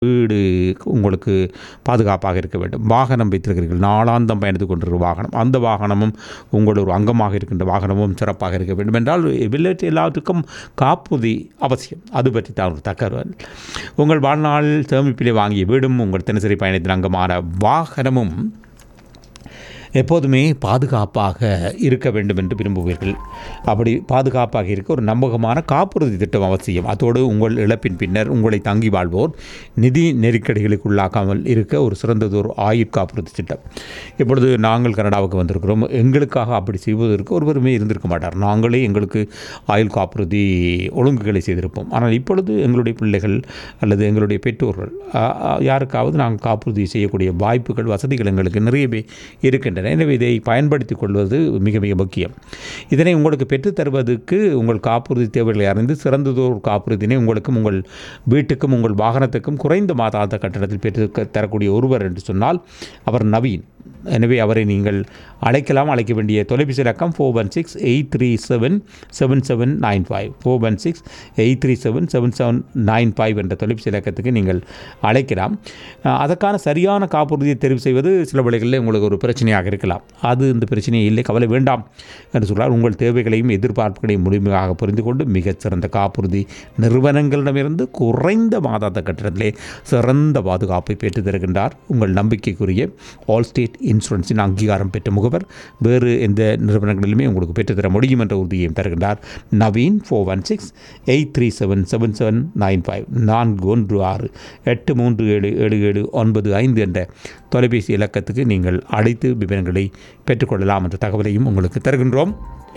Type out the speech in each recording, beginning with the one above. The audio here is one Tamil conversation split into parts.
வீடு உங்களுக்கு பாதுகாப்பாக இருக்க வேண்டும் வாகனம் வைத்திருக்கிறீர்கள் நாளாந்தம் பயணித்து கொண்டிருக்கிற வாகனம் அந்த வாகனமும் உங்கள் ஒரு அங்கமாக இருக்கின்ற வாகனமும் சிறப்பாக இருக்க வேண்டும் என்றால் வில்லேஜ் எல்லாத்துக்கும் காப்புறுதி அவசியம் அது பற்றி தான் ஒரு தகவல் உங்கள் வாழ்நாள் சேமிப்பிலே வாங்கிய வீடும் உங்கள் தினசரி பயணத்தின் அங்கமான வாகனமும் எப்போதுமே பாதுகாப்பாக இருக்க வேண்டும் என்று விரும்புவீர்கள் அப்படி பாதுகாப்பாக இருக்க ஒரு நம்பகமான காப்புறுதி திட்டம் அவசியம் அதோடு உங்கள் இழப்பின் பின்னர் உங்களை தங்கி வாழ்வோர் நிதி நெருக்கடிகளுக்கு உள்ளாக்காமல் இருக்க ஒரு சிறந்ததொரு ஆயுட் காப்புறுதி திட்டம் இப்பொழுது நாங்கள் கனடாவுக்கு வந்திருக்கிறோம் எங்களுக்காக அப்படி செய்வதற்கு ஒருவருமே இருந்திருக்க மாட்டார் நாங்களே எங்களுக்கு ஆயுள் காப்புறுதி ஒழுங்குகளை செய்திருப்போம் ஆனால் இப்பொழுது எங்களுடைய பிள்ளைகள் அல்லது எங்களுடைய பெற்றோர்கள் ஆ, ஆ, யாருக்காவது நாங்கள் காப்புறுதி செய்யக்கூடிய வாய்ப்புகள் வசதிகள் எங்களுக்கு நிறையவே இருக்கின்றன எனவே இதை பயன்படுத்திக் கொள்வது மிக மிக முக்கியம் இதனை உங்களுக்கு பெற்றுத் தருவதற்கு உங்கள் காப்புறுதி தேவைகளை அறிந்து சிறந்ததொரு காப்புறுதினை உங்களுக்கும் உங்கள் வீட்டுக்கும் உங்கள் வாகனத்துக்கும் குறைந்த மாதாந்த கட்டணத்தில் பெற்று தரக்கூடிய ஒருவர் என்று சொன்னால் அவர் நவீன் எனவே அவரை நீங்கள் அழைக்கலாம் அழைக்க வேண்டிய தொலைபேசி இலக்கம் four one six eight three seven seven seven nine five four one six eight three seven seven seven nine five என்ற தொலைபேசி இலக்கத்துக்கு நீங்கள் அழைக்கலாம் அஹ், அதற்கான சரியான காப்புறுதியை தெரிவு செய்வது சில வேளைகளில் உங்களுக்கு ஒரு பிரச்சனையாக இருக்கலாம் அது இந்த பிரச்சனையே இல்லை கவலை வேண்டாம் என்று சொல்றார் உங்கள் தேவைகளையும் எதிர்பார்ப்புகளையும் முழுமையாக புரிந்து கொண்டு மிகச்சிறந்த காப்புறுதி நிறுவனங்களிடமிருந்து குறைந்த மாதாந்த கட்டணத்திலே சிறந்த பாதுகாப்பை பெற்றுத் தருகின்றார் உங்கள் நம்பிக்கைக்குரிய ஆல் ஸ்டேட் இன்சூரன்ஸின் அங்கீகாரம் பெற்ற முகவர் வேறு எந்த நிறுவனங்களிலுமே உங்களுக்கு பெற்றுத்தர முடியும் என்ற உறுதியையும் தருகின்றார் Naveen four one six eight three seven seven seven nine five நான்கு ஒன்று ஆறு எட்டு மூன்று ஏழு ஏழு ஏழு ஒன்பது ஐந்து என்ற தொலைபேசி இலக்கத்துக்கு நீங்கள் அழைத்து விவரங்களை பெற்றுக்கொள்ளலாம் என்ற தகவலையும் உங்களுக்கு தருகின்றோம்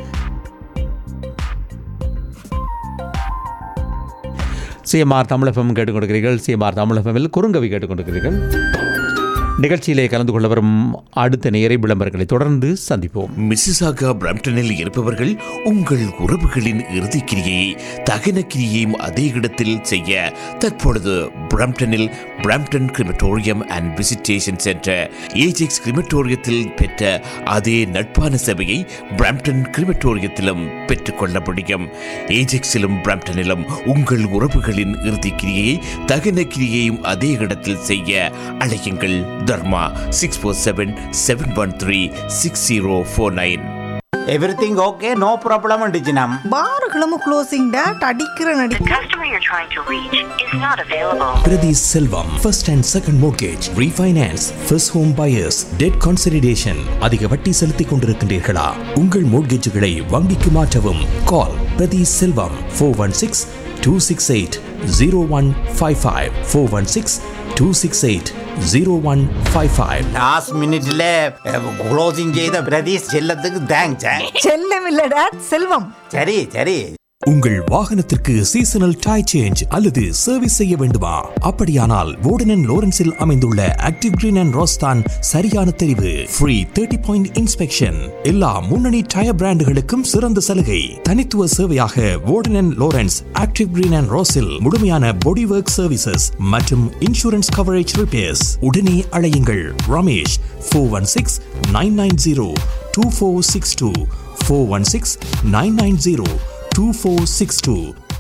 சிஎம்ஆர் தமிழகம் கேட்டுக்கொண்டிருக்கிறீர்கள் சிஎம்ஆர் தமிழகமில் குறுங்கவி கேட்டுக்கொண்டிருக்கிறீர்கள் நிகழ்ச்சியிலே கலந்து கொள்ள வரும் அடுத்த நேரை விளம்பரங்களை தொடர்ந்து சந்திப்போம் மிசிசாகா பிரம்டனில் இருப்பவர்கள் உங்கள் உறவுகளின் இறுதிக் கிரியை தகன கிரியையும் அதே இடத்தில் செய்ய தற்பொழுது பிரம்டனில் Brampton crematorium and visitation centre Ajax கிரிமட்டோரியத்தில் பெற்ற அதே நட்பான சேவையை பிரம்டன் கிரிமட்டோரியத்திலும் பெற்றுக்கொள்ள முடியும் ஏஜெக்ஸிலும் பிரம்டனிலும் உங்கள் உறவுகளின் இறுதிக் கிரியை தகன கிரியையும் அதே இடத்தில் செய்ய அழையுங்கள் Dharma six four seven seven one three six zero four nine everything okay no problem டிஜினம் பாருகளும் க்ளோசிங் டேட் அடிக்கிற நடி The customer you're trying to reach is not available. Priti Selvam, first and second mortgage, refinance, first home buyers, debt consolidation. அதிக வட்டி செலுத்திக் கொண்டிருக்கின்றீர்களா உங்கள் மோட்கேஜுகளை வங்கிக்கு மாற்றவும் call Prathi Selvam four one six two six eight zero one five five four one six two six eight zero one five five last மினிட்ல க்ளோசிங் செய்த பிரதீஷ் செல்லத்துக்கு தேங்க்ஸ் செல்லம் இல்ல டேட் செல்வம் சரி சரி உங்கள் வாகனத்திற்கு சீசனல் டை சேஞ்ச் அல்லது சர்வீஸ் செய்ய வேண்டுமா அப்படியானால் வோர்டன் லோரன்ஸில் அமைந்துள்ள ஆக்டிவ் கிரீன் அண்ட் ரோஸ்தான் சரியான தெரிவு ஃப்ரீ தேர்ட்டி பாயிண்ட் இன்ஸ்பெக்ஷன் எல்லா முன்னணி டயர் பிராண்டுகளுக்கும் சிறந்த சலுகை தனித்துவ சேவையாக Warden Lawrence active green and ரோஸில் முழுமையான பாடி ஒர்க் சர்வீசஸ் மற்றும் இன்சூரன்ஸ் கவரேஜ் ரிப்பேர்ஸ் உடனே அழையுங்கள் Ramesh four one six nine nine zero two four six two four one six nine nine zero two four six two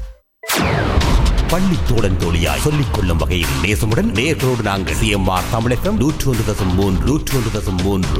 பள்ளி தோழன் தோழியாய் சொல்லிக் கொள்ளும் வகையில் நேசமுடன் நேர்களோடு நாங்கள் சிஎம்ஆர் தமிழகம் நூற்று ஒன்று தசம் மூன்று நூற்று ஒன்று தசம் மூன்று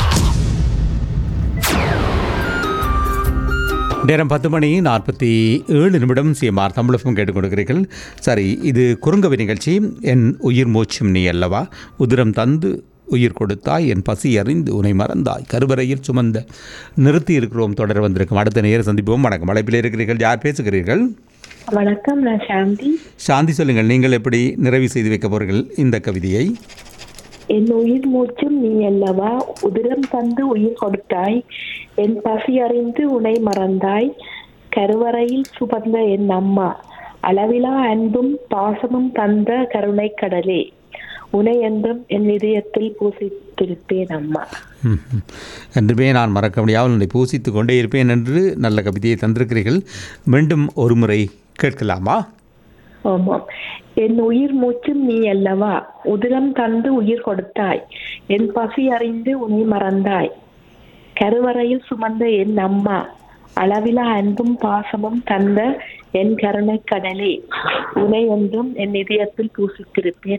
நேரம் பத்து மணி நாற்பத்தி ஏழு நிமிடம் சிஎம்ஆர் தமிழகம் கேட்டுக்கொண்டிருக்கிறீர்கள் சரி இது குறுங்கவி நிகழ்ச்சி என் உயிர் மூச்சும் நீ அல்லவா உதிரம் தந்து உயிர் கொடுத்தாய் என் பசி அறிந்து உன்னை மறந்தாய் கருவறையில் சுமந்த நிறுத்தி இருக்கிறோம் தொடர் வந்திருக்கும் அடுத்த நேரம் சந்திப்போம் வணக்கம் அழைப்பில் இருக்கிறீர்கள் யார் பேசுகிறீர்கள் வணக்கம் நான் சாந்தி சாந்தி சொல்லுங்கள் நீங்கள் எப்படி நிறைவு செய்து வைக்க போறீர்கள் இந்த கவிதையை என் உயிர் மூச்சும் நீ அல்லவா உதிரம் தந்து உயிர் கொடுத்தாய் என் பசி அறிந்து உன்னை மறந்தாய் கருவறையில் சுமந்த என் அம்மா அளவிலா அன்பும் பாசமும் தந்த கருணை கடலே உன்னை என்றும் என் இதயத்தில் பூசித்திருப்பேன் அம்மா ம்ஹும். என்றுமே நான் மறக்க முடியாமல் உன்னை பூசித்து கொண்டே இருப்பேன் என்று நல்ல கவிதையை தந்திருக்கிறீர்கள் மீண்டும் ஒரு முறை கேட்கலாமா ஆமாம் என் உயிர் மூச்சும் நீ அல்லவா உதிரம் தந்து உயிர் கொடுத்தாய் என் பசி அறிந்து உன்னை மறந்தாய் கருவறையில் சுமந்த என் அம்மா அளவிலா அன்பும் பாசமும் தந்த என் கருணை கடலே உனை என்றும் என் இதயத்தில் பூசித்திருப்பேன்